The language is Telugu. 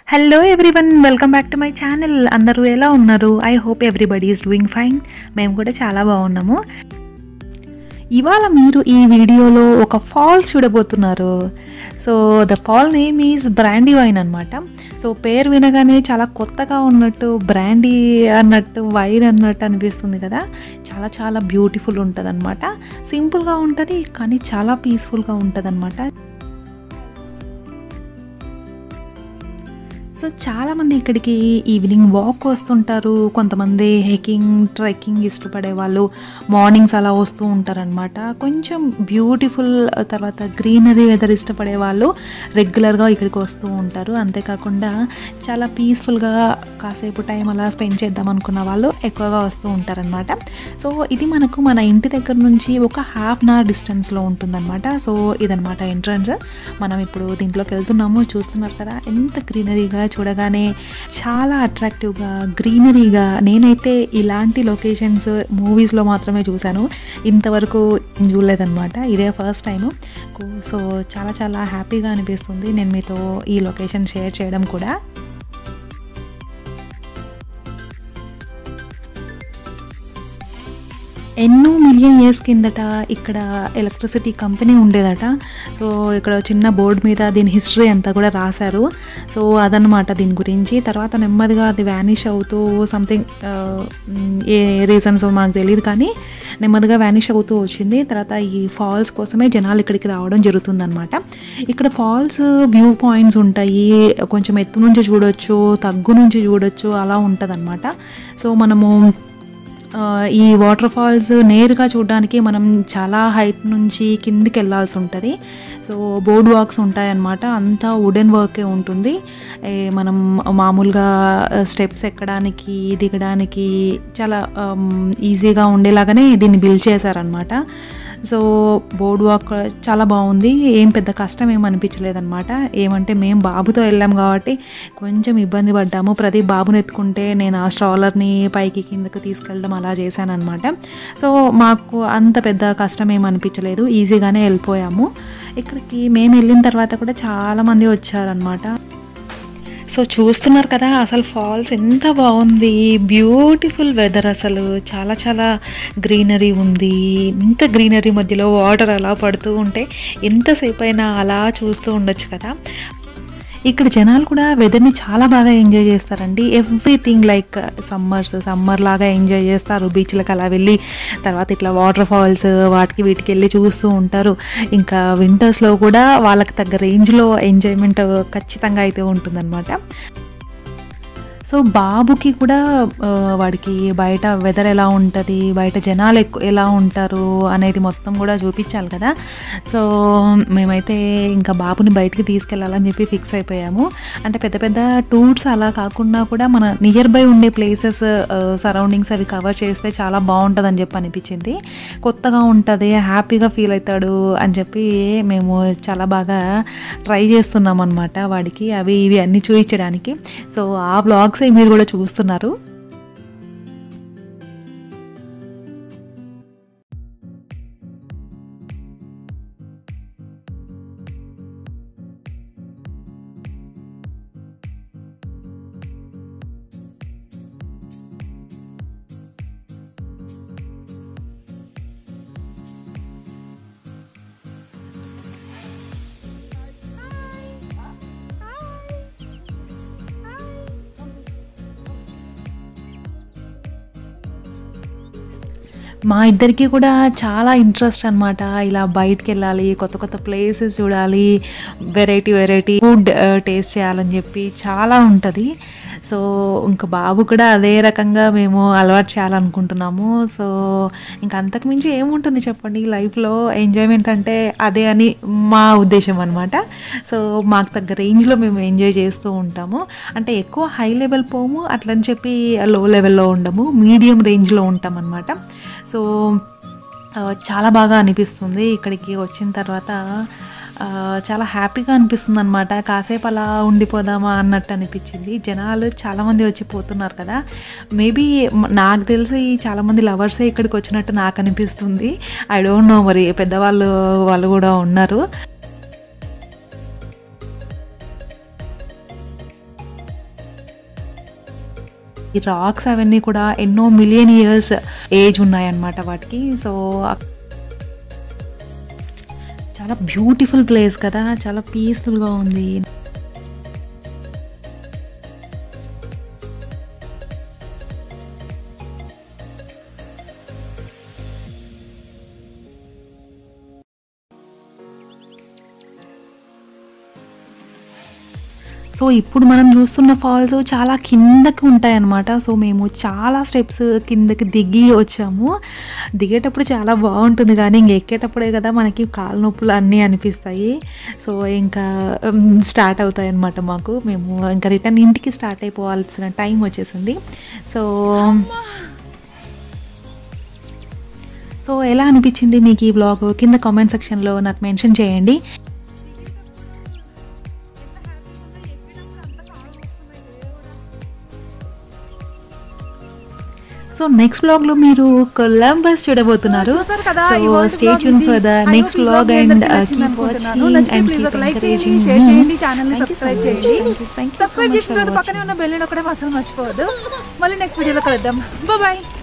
Hello everyone welcome back to my channel అందరూ ఎలా ఉన్నారు I hope everybody is doing fine మేము కూడా చాలా బాగున్నాము ఇవాళ మీరు ఈ వీడియోలో ఒక ఫాల్ చూడబోతున్నారు so the fall name is Brandywine అనమాట సో పేరు వినగానే చాలా కొత్తగా ఉన్నట్టు బ్రాండీ అన్నట్టు వైన్ అన్నట్టు అనిపిస్తుంది కదా చాలా చాలా బ్యూటిఫుల్ ఉంటుంది అనమాట సింపుల్గా ఉంటుంది కానీ చాలా పీస్ఫుల్గా ఉంటుంది అనమాట సో చాలామంది ఇక్కడికి ఈవినింగ్ వాక్ వస్తుంటారు కొంతమంది హెకింగ్ ట్రెక్కింగ్ ఇష్టపడే వాళ్ళు మార్నింగ్స్ అలా వస్తూ ఉంటారనమాట కొంచెం బ్యూటిఫుల్ తర్వాత గ్రీనరీ వెదర్ ఇష్టపడే వాళ్ళు రెగ్యులర్గా ఇక్కడికి వస్తూ ఉంటారు అంతేకాకుండా చాలా పీస్ఫుల్గా కాసేపు టైం అలా స్పెండ్ చేద్దాం అనుకున్న వాళ్ళు ఎక్కువగా వస్తూ ఉంటారనమాట సో ఇది మనకు మన ఇంటి దగ్గర నుంచి ఒక హాఫ్ అన్ అవర్ డిస్టెన్స్లో ఉంటుందన్నమాట సో ఇదనమాట ఎంట్రన్స్ మనం ఇప్పుడు దీంట్లోకి వెళ్తున్నాము చూస్తున్నారు కదా ఎంత గ్రీనరీగా చూడగానే చాలా అట్రాక్టివ్గా గ్రీనరీగా నేనైతే ఇలాంటి లొకేషన్స్ మూవీస్లో మాత్రమే చూశాను ఇంతవరకు చూడలేదన్నమాట ఇదే ఫస్ట్ టైం సో చాలా చాలా హ్యాపీగా అనిపిస్తుంది నేను మీతో ఈ లొకేషన్ షేర్ చేయడం కూడా ఎన్నో మిలియన్ ఇయర్స్ కిందట ఇక్కడ ఎలక్ట్రిసిటీ కంపెనీ ఉండేదట సో ఇక్కడ చిన్న బోర్డు మీద దీని హిస్టరీ అంతా కూడా రాశారు సో అదనమాట దీని గురించి తర్వాత నెమ్మదిగా అది వ్యానిష్ అవుతూ సంథింగ్ ఏ రీజన్స్ మనకు తెలియదు కానీ నెమ్మదిగా వ్యానిష్ అవుతూ వచ్చింది తర్వాత ఈ ఫాల్స్ కోసమే జనాలు ఇక్కడికి రావడం జరుగుతుందన్నమాట ఇక్కడ ఫాల్స్ వ్యూ పాయింట్స్ ఉంటాయి కొంచెం ఎత్తు నుంచి చూడొచ్చు తగ్గు నుంచి చూడొచ్చు అలా ఉంటుంది సో మనము ఈ వాటర్ ఫాల్స్ నేరుగా చూడడానికి మనం చాలా హైట్ నుంచి కిందికి వెళ్ళాల్సి ఉంటుంది సో బోర్డ్ వాక్స్ ఉంటాయన్నమాట అంతా వుడెన్ వర్కే ఉంటుంది మనం మామూలుగా స్టెప్స్ ఎక్కడానికి దిగడానికి చాలా ఈజీగా ఉండేలాగానే దీన్ని బిల్డ్ చేశారనమాట సో బోర్డ్ వాక్ చాలా బాగుంది ఏం పెద్ద కష్టం ఏం అనిపించలేదన్నమాట ఏమంటే మేము బాబుతో వెళ్ళాం కాబట్టి కొంచెం ఇబ్బంది పడ్డాము ప్రతి బాబుని ఎత్తుకుంటే నేను ఆ స్ట్రాలర్ని పైకి కిందకి తీసుకెళ్ళడం అలా చేశాను అనమాట సో మాకు అంత పెద్ద కష్టం ఏం అనిపించలేదు ఈజీగానే వెళ్ళిపోయాము ఇక్కడికి మేము వెళ్ళిన తర్వాత కూడా చాలామంది వచ్చారనమాట సో చూస్తున్నారు కదా అసలు ఫాల్స్ ఎంత బాగుంది బ్యూటిఫుల్ వెదర్ అసలు చాలా చాలా గ్రీనరీ ఉంది ఇంత గ్రీనరీ మధ్యలో వాటర్ అలా పడుతూ ఉంటే ఎంతసేపు అయినా అలా చూస్తూ ఉండొచ్చు కదా ఇక్కడ జనాలు కూడా వెదర్ని చాలా బాగా ఎంజాయ్ చేస్తారండి ఎవ్రీథింగ్ లైక్ సమ్మర్స్ సమ్మర్ లాగా ఎంజాయ్ చేస్తారు బీచ్లకు అలా వెళ్ళి తర్వాత ఇట్లా వాటర్ ఫాల్స్ వాటికి వీటికి వెళ్ళి చూస్తూ ఉంటారు ఇంకా వింటర్స్లో కూడా వాళ్ళకి తగ్గ రేంజ్లో ఎంజాయ్మెంట్ ఖచ్చితంగా అయితే ఉంటుందన్నమాట సో బాబుకి కూడా వాడికి బయట వెదర్ ఎలా ఉంటుంది బయట జనాలు ఎక్కువ ఎలా ఉంటారు అనేది మొత్తం కూడా చూపించాలి కదా సో మేమైతే ఇంకా బాబుని బయటికి తీసుకెళ్ళాలని చెప్పి ఫిక్స్ అయిపోయాము అంటే పెద్ద పెద్ద టూర్స్ అలా కాకుండా కూడా మన నియర్ బై ఉండే ప్లేసెస్ సరౌండింగ్స్ అవి కవర్ చేస్తే చాలా బాగుంటుంది అని చెప్పి అనిపించింది కొత్తగా ఉంటుంది హ్యాపీగా ఫీల్ అవుతాడు అని చెప్పి మేము చాలా బాగా ట్రై చేస్తున్నాం అనమాట వాడికి అవి ఇవి అన్నీ చూపించడానికి సో ఆ బ్లాగ్స్ మీరు కూడా చూస్తున్నారు మా ఇద్దరికి కూడా చాలా ఇంట్రెస్ట్ అనమాట ఇలా బయటకు వెళ్ళాలి కొత్త కొత్త ప్లేసెస్ చూడాలి వెరైటీ వెరైటీ ఫుడ్ టేస్ట్ చేయాలని చెప్పి చాలా ఉంటుంది సో ఇంకా బాబు కూడా అదే రకంగా మేము అలవాటు చేయాలనుకుంటున్నాము సో ఇంకా అంతకుమించి ఏముంటుంది చెప్పండి లైఫ్లో ఎంజాయ్మెంట్ అంటే అదే అని మా ఉద్దేశం అనమాట సో మాకు తగ్గ రేంజ్లో మేము ఎంజాయ్ చేస్తూ ఉంటాము అంటే ఎక్కువ హై లెవెల్ పోము అట్లని చెప్పి లో లెవెల్లో ఉండము మీడియం రేంజ్లో ఉంటాం అనమాట సో చాలా బాగా అనిపిస్తుంది ఇక్కడికి వచ్చిన తర్వాత చాలా హ్యాపీగా అనిపిస్తుంది అనమాట కాసేపు అలా ఉండిపోదామా అన్నట్టు అనిపించింది జనాలు చాలామంది వచ్చి పోతున్నారు కదా మేబీ నాకు తెలిసి చాలామంది లవర్సే ఇక్కడికి వచ్చినట్టు నాకు అనిపిస్తుంది ఐ డోంట్ నో మరి పెద్దవాళ్ళు వాళ్ళు కూడా ఉన్నారు ఈ రాక్స్ అవన్నీ కూడా ఎన్నో మిలియన్ ఇయర్స్ ఏజ్ ఉన్నాయన్నమాట వాటికి సో చాలా బ్యూటిఫుల్ ప్లేస్ కదా చాలా పీస్ఫుల్గా ఉంది సో ఇప్పుడు మనం చూస్తున్న ఫాల్స్ చాలా కిందకి ఉంటాయన్నమాట సో మేము చాలా స్టెప్స్ కిందకి దిగి వచ్చాము దిగేటప్పుడు చాలా బాగుంటుంది కానీ ఇంక ఎక్కేటప్పుడే కదా మనకి కాలు నొప్పులు అన్నీ అనిపిస్తాయి సో ఇంకా స్టార్ట్ అవుతాయి అన్నమాట మాకు మేము ఇంకా రిటర్న్ ఇంటికి స్టార్ట్ అయిపోవాల్సిన టైం వచ్చేసింది సో సో ఎలా అనిపించింది మీకు ఈ బ్లాగ్ కింద కామెంట్ సెక్షన్లో నాకు మెన్షన్ చేయండి సో నెక్స్ట్ బ్లాగ్ లో మీరు కొలంబస్ చూడబోతున్నారు చూసారు కదా సో ఈ వరల్డ్ స్టే బ్లాగ్ ట్యూన్ ఇది. For the I next hope ఈ బ్లాగ్ బ్లాగ్ మీ అండ్ అందరికీ నచ్చింది కీప్ అనుకుంటున్నాను. వాచింగ్ నచ్చితే అండ్ please కీప్ ఒక like చేయండి, ఎంకరేజింగ్ share చేయండి, channel ని subscribe చేయండి. సబ్స్క్రైబ్ చేసిన తర్వాత పక్కనే ఉన్న బెల్ ఒకటే అసలు మర్చిపోవద్దు మళ్ళీ నెక్స్ట్ వీడియోలో కలుద్దాం బాయ్